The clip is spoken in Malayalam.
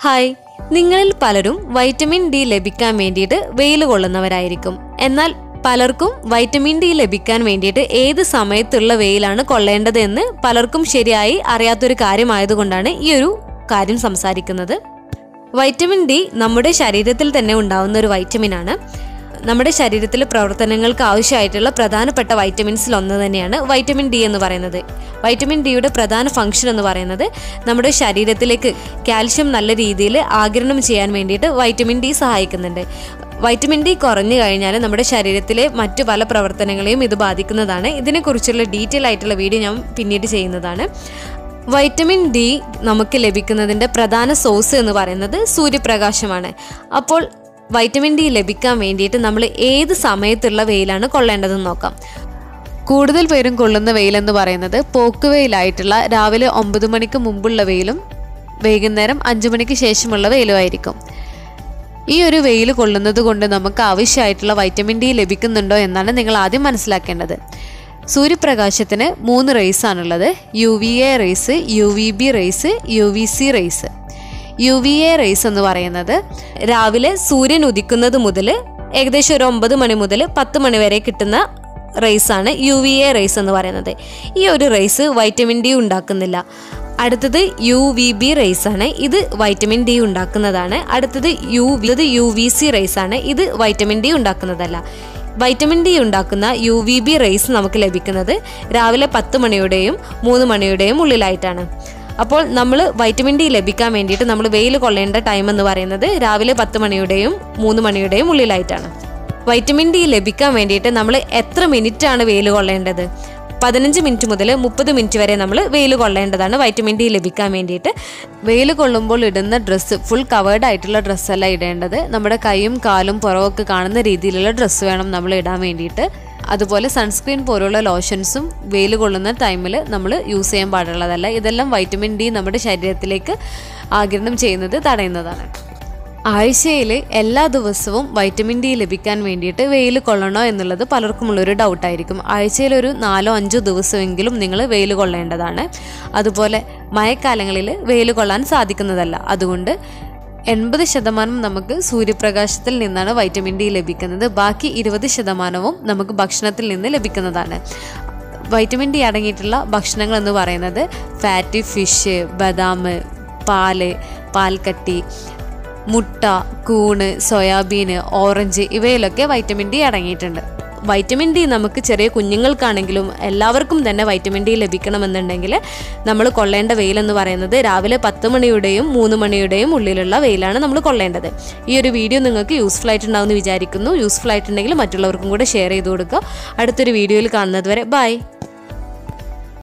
ഹായ് നിങ്ങളിൽ പലരും വൈറ്റമിൻ ഡി ലഭിക്കാൻ വേണ്ടിയിട്ട് വെയിൽ കൊള്ളുന്നവരായിരിക്കും എന്നാൽ പലർക്കും വൈറ്റമിൻ ഡി ലഭിക്കാൻ വേണ്ടിയിട്ട് ഏത് സമയത്തുള്ള വെയിലാണ് കൊള്ളേണ്ടത് എന്ന് പലർക്കും ശരിയായി അറിയാത്തൊരു കാര്യമായതുകൊണ്ടാണ് ഈ ഒരു കാര്യം സംസാരിക്കുന്നത് വൈറ്റമിൻ ഡി നമ്മുടെ ശരീരത്തിൽ തന്നെ ഉണ്ടാവുന്ന ഒരു വൈറ്റമിൻ ആണ് നമ്മുടെ ശരീരത്തിലെ പ്രവർത്തനങ്ങൾക്ക് ആവശ്യമായിട്ടുള്ള പ്രധാനപ്പെട്ട വൈറ്റമിൻസിൽ ഒന്ന് തന്നെയാണ് വൈറ്റമിൻ ഡി എന്ന് പറയുന്നത് വൈറ്റമിൻ ഡിയുടെ പ്രധാന ഫംഗ്ഷൻ എന്ന് പറയുന്നത് നമ്മുടെ ശരീരത്തിലേക്ക് കാൽഷ്യം നല്ല രീതിയിൽ ആഗിരണം ചെയ്യാൻ വേണ്ടിയിട്ട് വൈറ്റമിൻ ഡി സഹായിക്കുന്നുണ്ട് വൈറ്റമിൻ ഡി കുറഞ്ഞു കഴിഞ്ഞാൽ നമ്മുടെ ശരീരത്തിലെ മറ്റു പല പ്രവർത്തനങ്ങളെയും ഇത് ബാധിക്കുന്നതാണ് ഇതിനെക്കുറിച്ചുള്ള ഡീറ്റെയിൽ ആയിട്ടുള്ള വീഡിയോ ഞാൻ പിന്നീട് ചെയ്യുന്നതാണ് വൈറ്റമിൻ ഡി നമുക്ക് ലഭിക്കുന്നതിൻ്റെ പ്രധാന സോഴ്സ് എന്ന് പറയുന്നത് സൂര്യപ്രകാശമാണ് അപ്പോൾ വൈറ്റമിൻ ഡി ലഭിക്കാൻ വേണ്ടിയിട്ട് നമ്മൾ ഏത് സമയത്തുള്ള വെയിലാണ് കൊള്ളേണ്ടതെന്ന് നോക്കാം കൂടുതൽ പേരും കൊള്ളുന്ന വെയിലെന്ന് പറയുന്നത് പോക്ക് വെയിലായിട്ടുള്ള രാവിലെ ഒമ്പത് മണിക്ക് മുമ്പുള്ള വെയിലും വൈകുന്നേരം അഞ്ചു മണിക്ക് ശേഷമുള്ള വെയിലും ആയിരിക്കും ഈ ഒരു വെയിൽ കൊള്ളുന്നത് കൊണ്ട് നമുക്ക് ആവശ്യമായിട്ടുള്ള വൈറ്റമിൻ ഡി ലഭിക്കുന്നുണ്ടോ എന്നാണ് നിങ്ങൾ ആദ്യം മനസ്സിലാക്കേണ്ടത് സൂര്യപ്രകാശത്തിന് മൂന്ന് റേസ് ആണുള്ളത് U V A rays U V B rays U V C rays U V A rays എന്ന് പറയുന്നത് രാവിലെ സൂര്യൻ ഉദിക്കുന്നത് മുതൽ ഏകദേശം ഒരു ഒമ്പത് മണി മുതൽ പത്ത് മണി വരെ കിട്ടുന്ന റേസ് ആണ് യു വി എ റേസ് എന്ന് പറയുന്നത് ഈ ഒരു റേസ് വൈറ്റമിൻ ഡി ഉണ്ടാക്കുന്നില്ല അടുത്തത് യു വി ബി റേസ് ആണ് ഇത് വൈറ്റമിൻ ഡി ഉണ്ടാക്കുന്നതാണ് അടുത്തത് യു ഇത് യു വി സി റേസ് ആണ് ഇത് വൈറ്റമിൻ ഡി ഉണ്ടാക്കുന്നതല്ല വൈറ്റമിൻ ഡി ഉണ്ടാക്കുന്ന യു വി ബി റേസ് നമുക്ക് ലഭിക്കുന്നത് രാവിലെ പത്ത് മണിയുടെയും മൂന്ന് മണിയുടെയും ഉള്ളിലായിട്ടാണ് അപ്പോൾ നമ്മൾ വൈറ്റമിൻ ഡി ലഭിക്കാൻ വേണ്ടിയിട്ട് നമ്മൾ വെയിൽ കൊള്ളേണ്ട ടൈം എന്ന് പറയുന്നത് രാവിലെ പത്ത് മണിയുടെയും മൂന്ന് മണിയുടെയും ഉള്ളിലായിട്ടാണ് വൈറ്റമിൻ ഡി ലഭിക്കാൻ വേണ്ടിയിട്ട് നമ്മൾ എത്ര മിനിറ്റ് ആണ് വെയിൽ കൊള്ളേണ്ടത് പതിനഞ്ച് മിനിറ്റ് മുതൽ മുപ്പത് മിനിറ്റ് വരെ നമ്മൾ വെയിൽ കൊള്ളേണ്ടതാണ് വൈറ്റമിൻ ഡി ലഭിക്കാൻ വേണ്ടിയിട്ട് വെയിൽ കൊള്ളുമ്പോൾ ഇടുന്ന ഡ്രസ്സ് ഫുൾ കവേർഡ് ആയിട്ടുള്ള ഡ്രസ്സല്ല ഇടേണ്ടത് നമ്മുടെ കൈയും കാലും പുറമൊക്കെ കാണുന്ന രീതിയിലുള്ള ഡ്രസ്സ് വേണം നമ്മൾ ഇടാൻ വേണ്ടിയിട്ട് അതുപോലെ സൺസ്ക്രീൻ പോലുള്ള ലോഷൻസും വെയിൽ കൊള്ളുന്ന ടൈമിൽ നമ്മൾ യൂസ് ചെയ്യാൻ പാടുള്ളതല്ല ഇതെല്ലാം വൈറ്റമിൻ ഡി നമ്മുടെ ശരീരത്തിലേക്ക് ആഗിരണം ചെയ്യുന്നത് തടയുന്നതാണ് ആഴ്ചയിൽ എല്ലാ ദിവസവും വൈറ്റമിൻ ഡി ലഭിക്കാൻ വേണ്ടിയിട്ട് വെയിൽ കൊള്ളണോ എന്നുള്ളത് പലർക്കുമുള്ളൊരു ഡൗട്ടായിരിക്കും ആഴ്ചയിൽ ഒരു നാലോ അഞ്ചോ ദിവസമെങ്കിലും നിങ്ങൾ വെയിൽ കൊള്ളേണ്ടതാണ് അതുപോലെ മഴക്കാലങ്ങളിൽ വെയിൽ കൊള്ളാൻ സാധിക്കുന്നതല്ല അതുകൊണ്ട് എൺപത് ശതമാനം നമുക്ക് സൂര്യപ്രകാശത്തിൽ നിന്നാണ് വൈറ്റമിൻ ഡി ലഭിക്കുന്നത് ബാക്കി ഇരുപത് ശതമാനവും നമുക്ക് ഭക്ഷണത്തിൽ നിന്ന് ലഭിക്കുന്നതാണ് വൈറ്റമിൻ ഡി അടങ്ങിയിട്ടുള്ള ഭക്ഷണങ്ങൾ എന്ന് പറയുന്നത് ഫാറ്റി ഫിഷ് ബദാം പാല് പാൽക്കട്ടി മുട്ട കൂണ് സോയാബീന് ഓറഞ്ച് ഇവയിലൊക്കെ വൈറ്റമിൻ ഡി അടങ്ങിയിട്ടുണ്ട് വൈറ്റമിൻ ഡി നമുക്ക് ചെറിയ കുഞ്ഞുങ്ങൾക്കാണെങ്കിലും എല്ലാവർക്കും തന്നെ വൈറ്റമിൻ ഡി ലഭിക്കണമെന്നുണ്ടെങ്കിൽ നമ്മൾ കൊള്ളേണ്ട വെയിലെന്ന് പറയുന്നത് രാവിലെ പത്ത് മണിയുടെയും മൂന്ന് മണിയുടെയും ഉള്ളിലുള്ള വെയിലാണ് നമ്മൾ കൊള്ളേണ്ടത് ഈ ഒരു വീഡിയോ നിങ്ങൾക്ക് യൂസ്ഫുൾ ആയിട്ടുണ്ടാവുമെന്ന് വിചാരിക്കുന്നു യൂസ്ഫുൾ ആയിട്ടുണ്ടെങ്കിൽ മറ്റുള്ളവർക്കും കൂടെ ഷെയർ ചെയ്ത് കൊടുക്കുക അടുത്തൊരു വീഡിയോയിൽ കാണുന്നത് വരെ ബൈ